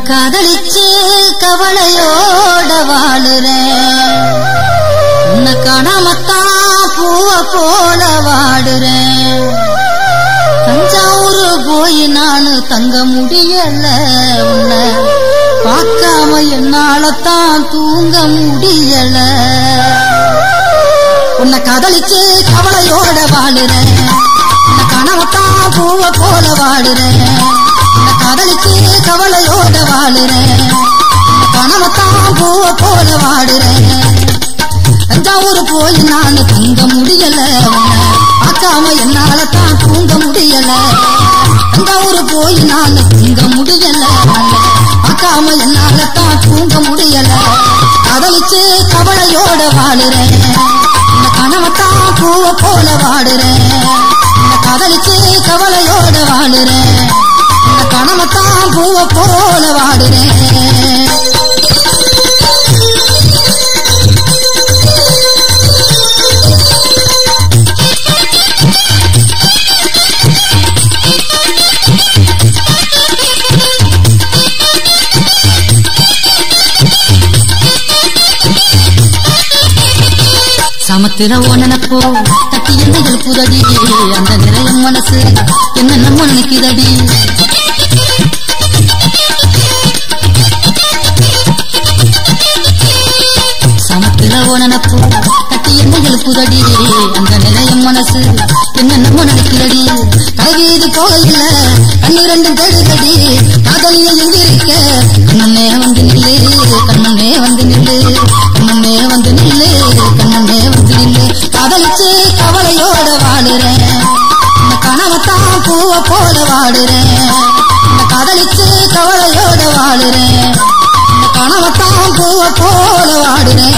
காதலிச்சு கவலையோட வாழுறேன் உன்னை காணாமத்தான் பூவ போல வாடுறேன் தஞ்சாவூர் போய் நானு தங்க முடியல உன்னை பார்க்காம என்னாலத்தான் தூங்க முடியல உன்னை காதலிச்சு கவலையோட வாழுறேன் உன்னை காணாமத்தான் பூவ போல வாடுறேன் உன்னை காதலிச்சு கவலையோட வாழுறேன் உன்னை காணாமத்தான் பூவ போல வாடுறேன் தஞ்சாவூர் போய் நான் தங்க முடியல உன்னை பார்க்காம என்னால தான் தூங்க முடியல தஞ்சாவூர் போய் நான் தூங்க முடியல உன்னை பார்க்காம என்னால தான் தூங்க முடியல காதலிச்சு கவலையோட வாழுறேன் இந்த கனவத்தான் பூவ போல வாடுறேன் இந்த காதலிச்சு கவலையோட வாழுறேன் இந்த கனவத்தான் பூவ போல வாடுறேன் சமத்திர ஓனனப்போ தட்டி என்ன எழுப்புதடி அந்த நிறைய மனசு என்ன நம்ம நினைக்குதடி சமத்திர ஓனனப்போ தட்டி என்ன எழுப்புதடி அந்த நிறைய மனசு என்ன நம்ம நினைக்குதடி கல்வீதி போகல கண்ணு ரெண்டும் தேடுதடி காதலிய எங்கிருக்க கண்ணனே வந்து நில்லு கண்ணனே வந்து நில்லு கண்ணனே வந்து நில்லு கண்ணனே வந்து நில்லு காதலிச்சு கவலையோட வாழுறேன் இந்த கனவத்தான் பூவ போல வாடுறேன் இந்த காதலிச்சு கவலையோட வாழுறேன் இந்த கனவத்தான் பூவ போல வாடுறேன்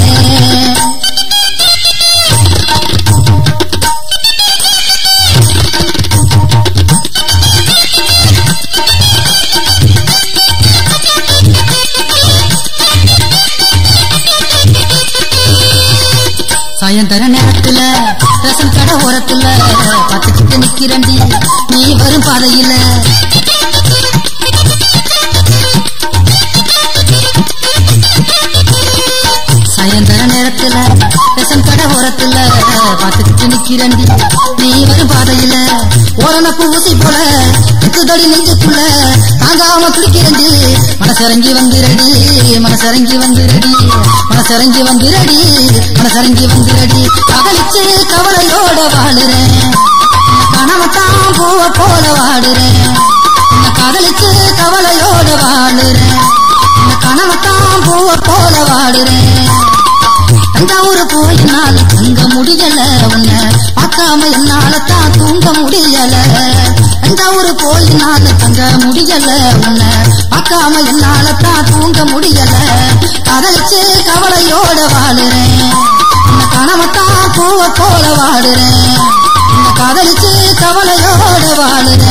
சாயந்தர நேரத்துல ரசம் கடை ஓரத்துல பத்துக்கிட்டு நிக்கிறண்டி நீ வரும் பாதையில சாயந்தர நேரத்துல ரசம் கடை ஓரத்துல பத்துக்கிட்டு நிக்கிறண்டி நீ வரும் பாதையில ஓரணப்பு ஊசி போல தடி நெஞ்சுக்குள்ள தாங்காம துடிக்கிறண்டி மனசரங்கி வந்துரடி மனசரங்கி வந்துரடி மனசரங்கி வந்துரடி மனசரங்கி வந்துரடி காதலிச்சு கவலையோட வாழுறேன் கனவத்தான் பூவ போல வாடுறேன் உன்னை காதலிச்சு கவலையோட வாழுறேன் உன்னை கனவத்தான் பூவ போல வாடுறேன் தஞ்சாவூர் போய் என்னால தங்க முடியல உன்னை பார்க்காம என்னால தான் தூங்க முடியல தஞ்சாவூர் போய் என்னால தங்க முடியல உன்னை பார்க்காம என்னால தான் தூங்க முடியல காதலிச்சு கவலையோட வாழுறேன் உன்னை கனவத்தான் பூவ போல வாடுறேன் உன்னை காதலிச்சு கவலையோட வாழுறேன்